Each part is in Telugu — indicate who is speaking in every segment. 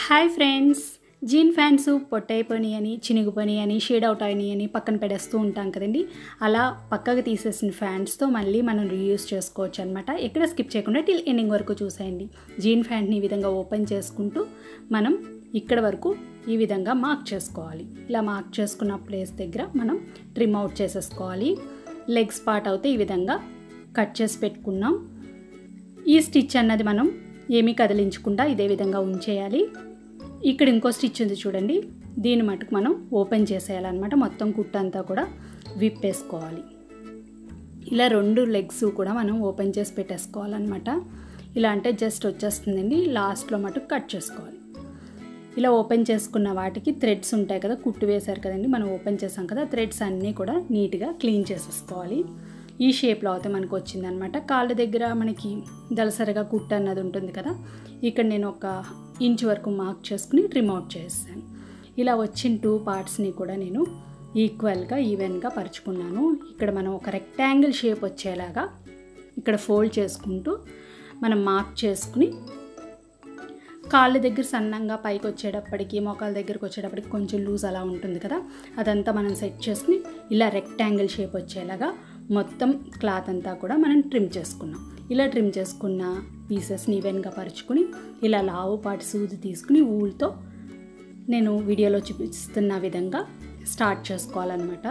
Speaker 1: హాయ్ ఫ్రెండ్స్ జీన్ ఫ్యాన్స్ పొట్టైపోయి అని చినిగిపోయి అని షేడ్ అవుట్ అయినాయి అని పక్కన పెడేస్తూ ఉంటాం కదండి అలా పక్కకు తీసేసిన ఫ్యాన్స్తో మళ్ళీ మనం రీయూస్ చేసుకోవచ్చు అనమాట ఎక్కడ స్కిప్ చేయకుండా టిల్ ఎండింగ్ వరకు చూసేయండి జీన్ ఫ్యాంట్ని ఈ విధంగా ఓపెన్ చేసుకుంటూ మనం ఇక్కడ వరకు ఈ విధంగా మార్క్ చేసుకోవాలి ఇలా మార్క్ చేసుకున్న ప్లేస్ దగ్గర మనం ట్రిమ్ అవుట్ చేసేసుకోవాలి లెగ్స్ పార్ట్ అవుతే ఈ విధంగా కట్ చేసి పెట్టుకున్నాం ఈ స్టిచ్ అన్నది మనం ఏమీ కదిలించకుండా ఇదే విధంగా ఉంచేయాలి ఇక్కడ ఇంకో స్టిచ్ ఉంది చూడండి దీని మటుకు మనం ఓపెన్ చేసేయాలన్నమాట మొత్తం కుట్టంతా కూడా విప్పేసుకోవాలి ఇలా రెండు లెగ్స్ కూడా మనం ఓపెన్ చేసి పెట్టేసుకోవాలన్నమాట ఇలా అంటే జస్ట్ వచ్చేస్తుందండి లాస్ట్లో మటుకు కట్ చేసుకోవాలి ఇలా ఓపెన్ చేసుకున్న వాటికి థ్రెడ్స్ ఉంటాయి కదా కుట్టు వేశారు కదండి మనం ఓపెన్ చేసాం కదా థ్రెడ్స్ అన్నీ కూడా నీట్గా క్లీన్ చేసేసుకోవాలి ఈ షేప్లో అయితే మనకు వచ్చిందనమాట కాళ్ళ దగ్గర మనకి దలసరిగా కుట్టు అన్నది ఉంటుంది కదా ఇక్కడ నేను ఒక ఇంచ్ వరకు మార్క్ చేసుకుని ట్రిమ్ అవుట్ చేస్తాను ఇలా వచ్చిన టూ పార్ట్స్ని కూడా నేను ఈక్వల్గా ఈవెన్గా పరుచుకున్నాను ఇక్కడ మనం ఒక రెక్టాంగిల్ షేప్ వచ్చేలాగా ఇక్కడ ఫోల్డ్ చేసుకుంటూ మనం మార్క్ చేసుకుని కాళ్ళ దగ్గర సన్నంగా పైకి వచ్చేటప్పటికి మోకాల దగ్గరికి వచ్చేటప్పటికి కొంచెం లూజ్ అలా ఉంటుంది కదా అదంతా మనం సెట్ చేసుకుని ఇలా రెక్టాంగిల్ షేప్ వచ్చేలాగా మొత్తం క్లాత్ అంతా కూడా మనం ట్రిమ్ చేసుకున్నాం ఇలా ట్రిమ్ చేసుకున్న పీసెస్ని ఈవెన్గా పరుచుకుని ఇలా లావు పాటి సూది తీసుకుని ఊల్తో నేను వీడియోలో చూపిస్తున్న విధంగా స్టార్ట్ చేసుకోవాలన్నమాట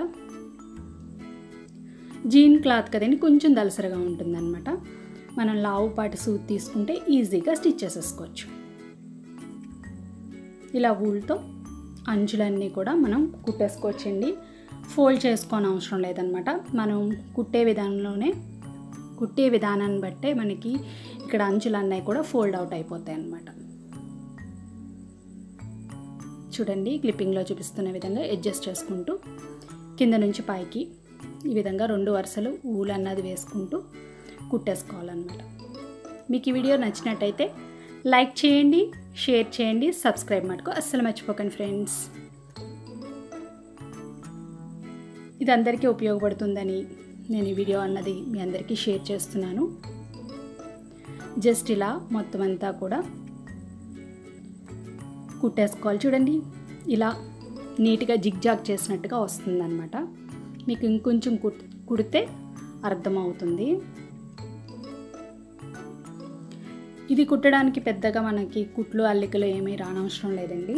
Speaker 1: జీన్ క్లాత్ కదండి కొంచెం దలసరగా ఉంటుందన్నమాట మనం లావు పాటి సూది తీసుకుంటే ఈజీగా స్టిచ్ చేసేసుకోవచ్చు ఇలా ఊల్తో అంచులన్నీ కూడా మనం కుట్టేసుకోవచ్చండి ఫోల్డ్ చేసుకోని అవసరం లేదనమాట మనం కుట్టే విధానంలోనే కుట్టే విధానాన్ని బట్టే మనకి ఇక్కడ అంచులన్నీ కూడా ఫోల్డ్ అవుట్ అయిపోతాయి అన్నమాట చూడండి క్లిప్పింగ్లో చూపిస్తున్న విధంగా అడ్జస్ట్ చేసుకుంటూ కింద నుంచి పైకి ఈ విధంగా రెండు వరుసలు ఊలు అన్నది వేసుకుంటూ కుట్టేసుకోవాలన్నమాట మీకు ఈ వీడియో నచ్చినట్టయితే లైక్ చేయండి షేర్ చేయండి సబ్స్క్రైబ్ మటుకు అస్సలు మర్చిపోకండి ఫ్రెండ్స్ ఇది అందరికీ ఉపయోగపడుతుందని నేను ఈ వీడియో అన్నది మీ అందరికీ షేర్ చేస్తున్నాను జస్ట్ ఇలా మొత్తం అంతా కూడా కుట్టేసుకోవాలి చూడండి ఇలా నీట్గా జిగ్జాగ్ చేసినట్టుగా వస్తుందన్నమాట మీకు ఇంకొంచెం కుట్ కుడితే అర్థమవుతుంది ఇది కుట్టడానికి పెద్దగా మనకి కుట్లు అల్లికలు ఏమీ రానవసరం లేదండి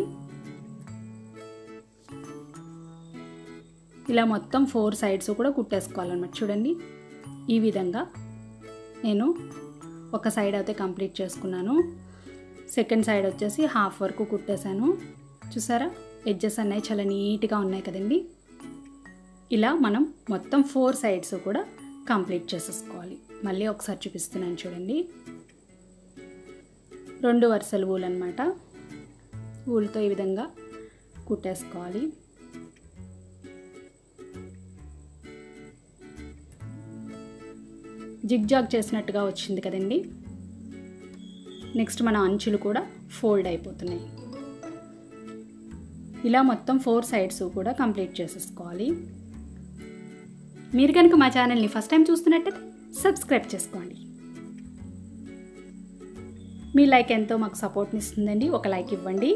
Speaker 1: ఇలా మొత్తం ఫోర్ సైడ్స్ కూడా కుట్టేసుకోవాలన్నమాట చూడండి ఈ విధంగా నేను ఒక సైడ్ అయితే కంప్లీట్ చేసుకున్నాను సెకండ్ సైడ్ వచ్చేసి హాఫ్ వరకు కుట్టేశాను చూసారా ఎడ్జెస్ అన్నవి చాలా నీట్గా ఉన్నాయి కదండి ఇలా మనం మొత్తం ఫోర్ సైడ్స్ కూడా కంప్లీట్ చేసేసుకోవాలి మళ్ళీ ఒకసారి చూపిస్తున్నాను చూడండి రెండు వరుసలు ఊలు అనమాట ఊలుతో ఈ విధంగా కుట్టేసుకోవాలి జిగ్జాగ్ చేసినట్టుగా వచ్చింది కదండి నెక్స్ట్ మన అంచులు కూడా ఫోల్డ్ అయిపోతున్నాయి ఇలా మొత్తం ఫోర్ సైడ్స్ కూడా కంప్లీట్ చేసేసుకోవాలి మీరు కనుక మా ఛానల్ని ఫస్ట్ టైం చూస్తున్నట్టయితే సబ్స్క్రైబ్ చేసుకోండి మీ లైక్ ఎంతో మాకు సపోర్ట్ని ఇస్తుందండి ఒక లైక్ ఇవ్వండి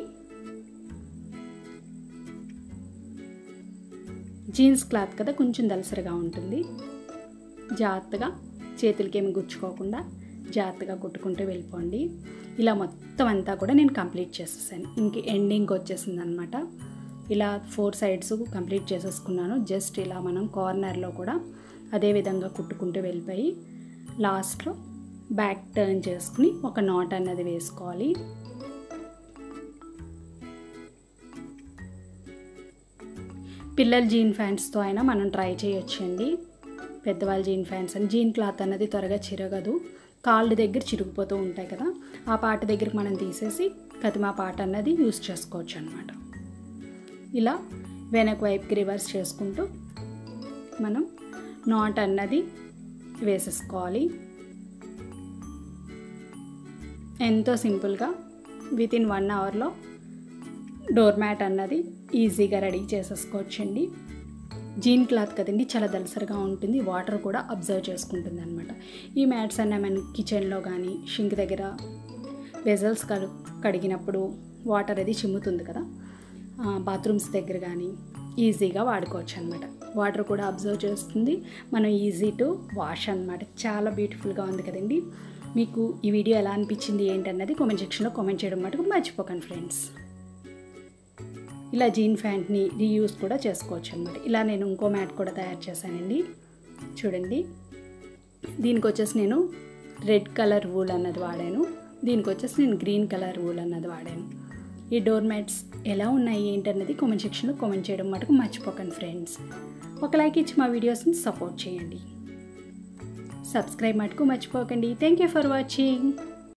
Speaker 1: జీన్స్ క్లాత్ కదా కొంచెం దలసరిగా ఉంటుంది జాగ్రత్తగా చేతులకి ఏమి గుచ్చుకోకుండా జాగ్రత్తగా కుట్టుకుంటూ వెళ్ళిపోండి ఇలా మొత్తం అంతా కూడా నేను కంప్లీట్ చేసేసాను ఇంక ఎండింగ్ వచ్చేసింది అనమాట ఇలా ఫోర్ సైడ్స్ కంప్లీట్ చేసేసుకున్నాను జస్ట్ ఇలా మనం కార్నర్లో కూడా అదే విధంగా కుట్టుకుంటూ వెళ్ళిపోయి లాస్ట్లో బ్యాక్ టర్న్ చేసుకుని ఒక నాట్ అన్నది వేసుకోవాలి పిల్లల జీన్ ఫ్యాంట్స్తో అయినా మనం ట్రై చేయొచ్చండి పెద్దవాళ్ళ జీన్ ఫ్యాంట్స్ అని జీన్ క్లాత్ అన్నది త్వరగా చిరగదు కాళ్ళ దగ్గర చిరిగిపోతూ ఉంటాయి కదా ఆ పాట దగ్గరికి మనం తీసేసి కతిమా పాట అన్నది యూస్ చేసుకోవచ్చు అనమాట ఇలా వెనక వైపుకి రివర్స్ చేసుకుంటూ మనం నాట్ అన్నది వేసేసుకోవాలి ఎంతో సింపుల్గా విత్ ఇన్ వన్ అవర్లో డోర్ మ్యాట్ అన్నది ఈజీగా రెడీ చేసేసుకోవచ్చండి జీన్ క్లాత్ కదండి చాలా దలసరిగా ఉంటుంది వాటర్ కూడా అబ్జర్వ్ చేసుకుంటుంది అనమాట ఈ మ్యాట్స్ అన్న మన కిచెన్లో కానీ షింక్ దగ్గర వెజల్స్ కడు కడిగినప్పుడు వాటర్ అది చిమ్ముతుంది కదా బాత్రూమ్స్ దగ్గర కానీ ఈజీగా వాడుకోవచ్చు అనమాట వాటర్ కూడా అబ్జర్వ్ చేస్తుంది మనం ఈజీ టు వాష్ అనమాట చాలా బ్యూటిఫుల్గా ఉంది కదండి మీకు ఈ వీడియో ఎలా అనిపించింది ఏంటన్నది కామెంట్ సెక్షన్లో కామెంట్ చేయడం మటుకు మర్చిపోకండి ఫ్రెండ్స్ ఇలా జీన్ ప్యాంట్ని రీయూస్ కూడా చేసుకోవచ్చు అనమాట ఇలా నేను ఇంకో మ్యాట్ కూడా తయారు చేశానండి చూడండి దీనికి వచ్చేసి నేను రెడ్ కలర్ వూల్ అన్నది వాడాను దీనికి వచ్చేసి నేను గ్రీన్ కలర్ వూల్ అన్నది వాడాను ఈ డోర్ మ్యాట్స్ ఎలా ఉన్నాయి ఏంటన్నది కామెంట్ సెక్షన్లో కామెంట్ చేయడం మటుకు మర్చిపోకండి ఫ్రెండ్స్ ఒక లైక్ ఇచ్చి మా వీడియోస్ని సపోర్ట్ చేయండి సబ్స్క్రైబ్ మటుకు మర్చిపోకండి థ్యాంక్ యూ ఫర్ వాచింగ్